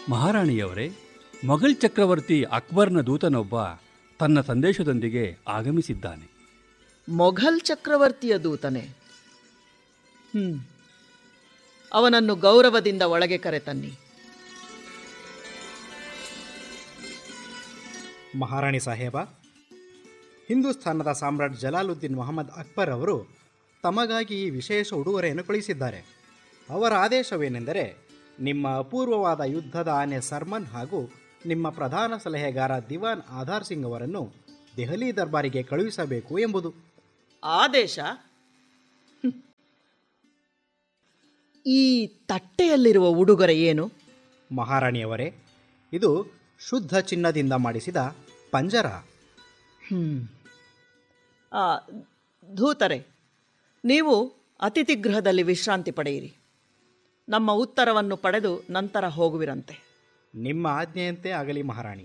ಮಹಾರಾಣಿಯವರೇ ಮೊಘಲ್ ಚಕ್ರವರ್ತಿ ಅಕ್ಬರ್ನ ದೂತನೊಬ್ಬ ತನ್ನ ಸಂದೇಶದೊಂದಿಗೆ ಆಗಮಿಸಿದ್ದಾನೆ ಮೊಘಲ್ ಚಕ್ರವರ್ತಿಯ ದೂತನೆ ಹ್ಮ್ ಅವನನ್ನು ಗೌರವದಿಂದ ಒಳಗೆ ಕರೆತನ್ನಿ ಮಹಾರಾಣಿ ಸಾಹೇಬ ಹಿಂದೂಸ್ಥಾನದ ಸಾಮ್ರಾಟ್ ಜಲಾಲುದ್ದೀನ್ ಮೊಹಮ್ಮದ್ ಅಕ್ಬರ್ ಅವರು ತಮಗಾಗಿ ಈ ವಿಶೇಷ ಉಡುಗೊರೆಯನ್ನು ಕಳುಹಿಸಿದ್ದಾರೆ ಅವರ ಆದೇಶವೇನೆಂದರೆ ನಿಮ್ಮ ಅಪೂರ್ವವಾದ ಯುದ್ಧದ ಆನೆ ಸರ್ಮನ್ ಹಾಗೂ ನಿಮ್ಮ ಪ್ರಧಾನ ಸಲಹೆಗಾರ ದಿವಾನ್ ಆಧಾರ್ ಸಿಂಗ್ ಅವರನ್ನು ದೆಹಲಿ ದರ್ಬಾರಿಗೆ ಕಳುಹಿಸಬೇಕು ಎಂಬುದು ಆದೇಶ ಹ್ಮ್. ಈ ತಟ್ಟೆಯಲ್ಲಿರುವ ಉಡುಗೊರೆ ಏನು ಮಹಾರಾಣಿಯವರೇ ಇದು ಶುದ್ಧ ಚಿನ್ನದಿಂದ ಮಾಡಿಸಿದ ಪಂಜರ ಹ್ಮ್ ಆ, ಧೂತರೆ ನೀವು ಅತಿಥಿ ಗೃಹದಲ್ಲಿ ವಿಶ್ರಾಂತಿ ಪಡೆಯಿರಿ ನಮ್ಮ ಉತ್ತರವನ್ನು ಪಡೆದು ನಂತರ ಹೋಗುವಿರಂತೆ ನಿಮ್ಮ ಆಜ್ಞೆಯಂತೆ ಆಗಲಿ ಮಹಾರಾಣಿ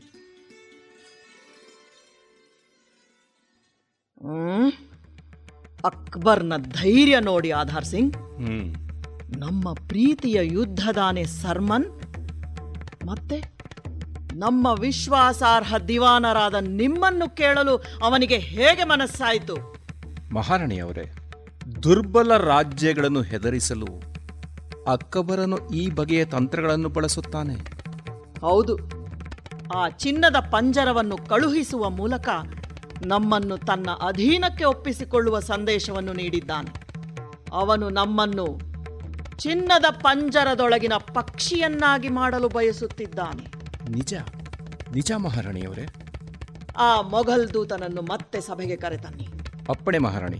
ಹ್ಮ್? ಅಕ್ಬರ್ನ ಧೈರ್ಯ ನೋಡಿ ಆಧಾರ್ ಸಿಂಗ್ ಹ್ಮ್ ನಮ್ಮ ಪ್ರೀತಿಯ ಯುದ್ಧದಾನೆ ಸರ್ಮನ್ ಮತ್ತೆ ನಮ್ಮ ವಿಶ್ವಾಸಾರ್ಹ ದಿವಾನರಾದ ನಿಮ್ಮನ್ನು ಕೇಳಲು ಅವನಿಗೆ ಹೇಗೆ ಮನಸ್ಸಾಯಿತು ಮಹಾರಾಣಿಯವರೇ ದುರ್ಬಲ ರಾಜ್ಯಗಳನ್ನು ಹೆದರಿಸಲು ಅಕ್ಕಬರನು ಈ ಬಗೆಯ ತಂತ್ರಗಳನ್ನು ಬಳಸುತ್ತಾನೆ ಹೌದು ಆ ಚಿನ್ನದ ಪಂಜರವನ್ನು ಕಳುಹಿಸುವ ಮೂಲಕ ನಮ್ಮನ್ನು ತನ್ನ ಅಧೀನಕ್ಕೆ ಒಪ್ಪಿಸಿಕೊಳ್ಳುವ ಸಂದೇಶವನ್ನು ನೀಡಿದ್ದಾನೆ ಅವನು ನಮ್ಮನ್ನು ಚಿನ್ನದ ಪಂಜರದೊಳಗಿನ ಪಕ್ಷಿಯನ್ನಾಗಿ ಮಾಡಲು ಬಯಸುತ್ತಿದ್ದಾನೆ ನಿಜ ನಿಜ ಮಹಾರಾಣಿಯವರೇ ಆ ಮೊಘಲ್ ದೂತನನ್ನು ಮತ್ತೆ ಸಭೆಗೆ ಕರೆತನ್ನಿ ಅಪ್ಪಣೆ ಮಹಾರಾಣಿ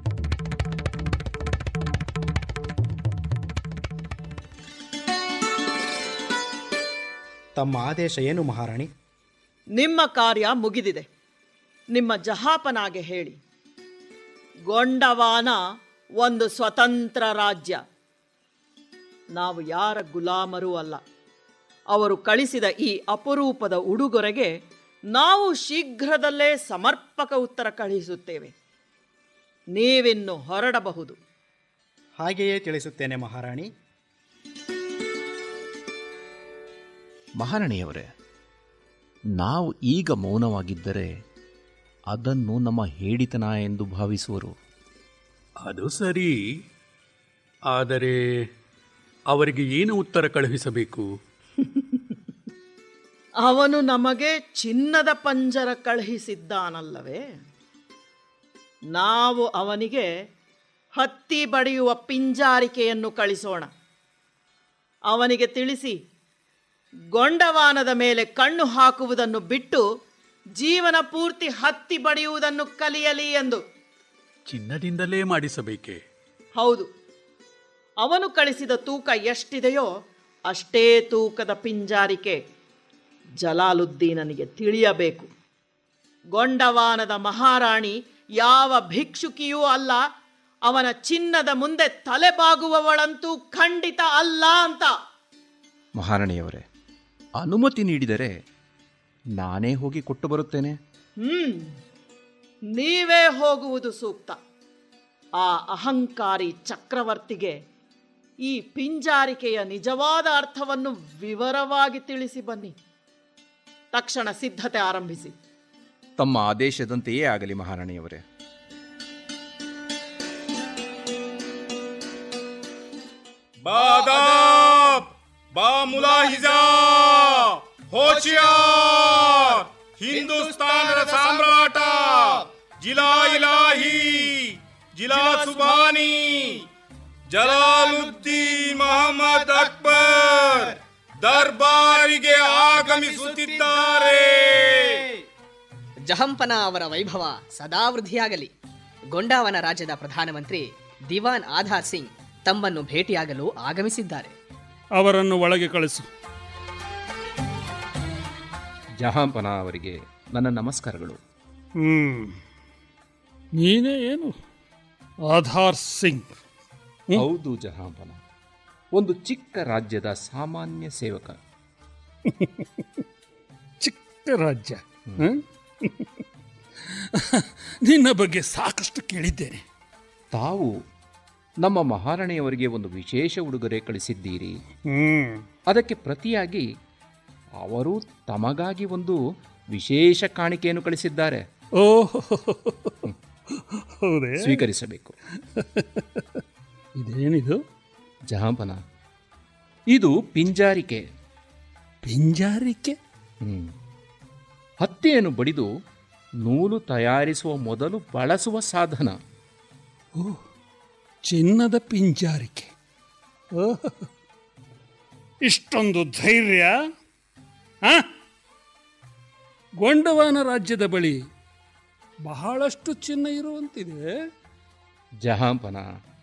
ತಮ್ಮ ಆದೇಶ ಏನು ಮಹಾರಾಣಿ ನಿಮ್ಮ ಕಾರ್ಯ ಮುಗಿದಿದೆ ನಿಮ್ಮ ಜಹಾಪನಾಗೆ ಹೇಳಿ ಗೊಂಡವಾನ ಒಂದು ಸ್ವತಂತ್ರ ರಾಜ್ಯ ನಾವು ಯಾರ ಗುಲಾಮರೂ ಅಲ್ಲ ಅವರು ಕಳಿಸಿದ ಈ ಅಪರೂಪದ ಉಡುಗೊರೆಗೆ ನಾವು ಶೀಘ್ರದಲ್ಲೇ ಸಮರ್ಪಕ ಉತ್ತರ ಕಳುಹಿಸುತ್ತೇವೆ ನೀವಿನ್ನು ಹೊರಡಬಹುದು ಹಾಗೆಯೇ ತಿಳಿಸುತ್ತೇನೆ ಮಹಾರಾಣಿ ಮಹಾರಾಣಿಯವರೇ ನಾವು ಈಗ ಮೌನವಾಗಿದ್ದರೆ ಅದನ್ನು ನಮ್ಮ ಹೇಡಿತನ ಎಂದು ಭಾವಿಸುವರು ಅದು ಸರಿ ಆದರೆ ಅವರಿಗೆ ಏನು ಉತ್ತರ ಕಳುಹಿಸಬೇಕು ಅವನು ನಮಗೆ ಚಿನ್ನದ ಪಂಜರ ಕಳುಹಿಸಿದ್ದಾನಲ್ಲವೇ ನಾವು ಅವನಿಗೆ ಹತ್ತಿ ಬಡಿಯುವ ಪಿಂಜಾರಿಕೆಯನ್ನು ಕಳಿಸೋಣ ಅವನಿಗೆ ತಿಳಿಸಿ ಗೊಂಡವಾನದ ಮೇಲೆ ಕಣ್ಣು ಹಾಕುವುದನ್ನು ಬಿಟ್ಟು ಜೀವನ ಪೂರ್ತಿ ಹತ್ತಿ ಬಡಿಯುವುದನ್ನು ಕಲಿಯಲಿ ಎಂದು ಚಿನ್ನದಿಂದಲೇ ಮಾಡಿಸಬೇಕೆ ಹೌದು ಅವನು ಕಳಿಸಿದ ತೂಕ ಎಷ್ಟಿದೆಯೋ ಅಷ್ಟೇ ತೂಕದ ಪಿಂಜಾರಿಕೆ ಜಲಾಲುದ್ದೀನನಿಗೆ ತಿಳಿಯಬೇಕು ಗೊಂಡವಾನದ ಮಹಾರಾಣಿ ಯಾವ ಭಿಕ್ಷುಕಿಯೂ ಅಲ್ಲ ಅವನ ಚಿನ್ನದ ಮುಂದೆ ತಲೆಬಾಗುವವಳಂತೂ ಖಂಡಿತ ಅಲ್ಲ ಅಂತ ಮಹಾರಾಣಿಯವರೇ ಅನುಮತಿ ನೀಡಿದರೆ ನಾನೇ ಹೋಗಿ ಕೊಟ್ಟು ಬರುತ್ತೇನೆ ಹ್ಮ್ ನೀವೇ ಹೋಗುವುದು ಸೂಕ್ತ ಆ ಅಹಂಕಾರಿ ಚಕ್ರವರ್ತಿಗೆ ಈ ಪಿಂಜಾರಿಕೆಯ ನಿಜವಾದ ಅರ್ಥವನ್ನು ವಿವರವಾಗಿ ತಿಳಿಸಿ ಬನ್ನಿ ತಕ್ಷಣ ಸಿದ್ಧತೆ ಆರಂಭಿಸಿ ತಮ್ಮ ಆದೇಶದಂತೆಯೇ ಆಗಲಿ ಮಹಾರಾಣಿಯವರೇ ಬಾದಾಬ್ ಬಾ ಮುಲಾಹಿಜಾ ಹೋಶಿಯಾರ್ ಹಿಂದೂಸ್ತಾನದ ಸಾಮ್ರಾಟ ಜಿಲಾ ಇಲಾಹಿ ಜಿಲಾ ಸುಬಾನಿ ಜಲಾಲುದ್ದೀನ್ ಮೊಹಮ್ಮದ್ ಅಕ್ಬರ್ ದರ್ಬಾರಿಗೆ ಆಗಮಿಸುತ್ತಿದ್ದಾರೆ ಜಹಂಪನ ಅವರ ವೈಭವ ಸದಾ ವೃದ್ಧಿಯಾಗಲಿ ಗೊಂಡಾವನ ರಾಜ್ಯದ ಪ್ರಧಾನಮಂತ್ರಿ ದಿವಾನ್ ಆಧಾರ್ ಸಿಂಗ್ ತಮ್ಮನ್ನು ಭೇಟಿಯಾಗಲು ಆಗಮಿಸಿದ್ದಾರೆ ಅವರನ್ನು ಒಳಗೆ ಕಳಿಸು ಜಹಾಂಪನ ಅವರಿಗೆ ನನ್ನ ನಮಸ್ಕಾರಗಳು ಹ್ಮ್ ನೀನೇ ಏನು ಆಧಾರ್ ಸಿಂಗ್ ಹ್ಮ್. ಹೌದು ಜಹಾಂಪನ ಒಂದು ಚಿಕ್ಕ ರಾಜ್ಯದ ಸಾಮಾನ್ಯ ಸೇವಕ ಚಿಕ್ಕ ರಾಜ್ಯ ಹ್ಮ್? ನಿನ್ನ ಬಗ್ಗೆ ಸಾಕಷ್ಟು ಕೇಳಿದ್ದೇನೆ ತಾವು ನಮ್ಮ ಮಹಾರಾಣಿಯವರಿಗೆ ಒಂದು ವಿಶೇಷ ಉಡುಗೊರೆ ಕಳಿಸಿದ್ದೀರಿ ಹ್ಮ್ ಅದಕ್ಕೆ ಪ್ರತಿಯಾಗಿ ಅವರು ತಮಗಾಗಿ ಒಂದು ವಿಶೇಷ ಕಾಣಿಕೆಯನ್ನು ಕಳಿಸಿದ್ದಾರೆ ಓ ಹೌದೇ ಸ್ವೀಕರಿಸಬೇಕು ಇದೇನಿದು ಜಹಾಂಪನ ಇದು ಪಿಂಜಾರಿಕೆ ಪಿಂಜಾರಿಕೆ ಹ್ಮ್. ಹತ್ತಿಯನ್ನು ಬಡಿದು ನೂಲು ತಯಾರಿಸುವ ಮೊದಲು ಬಳಸುವ ಸಾಧನ ಚಿನ್ನದ ಪಿಂಜಾರಿಕೆ ಓಹ್. ಇಷ್ಟೊಂದು ಧೈರ್ಯ ಆ? ಗೊಂಡವಾನ ರಾಜ್ಯದ ಬಳಿ ಬಹಳಷ್ಟು ಚಿನ್ನ ಇರುವಂತಿದೆ ಜಹಾಂಪನ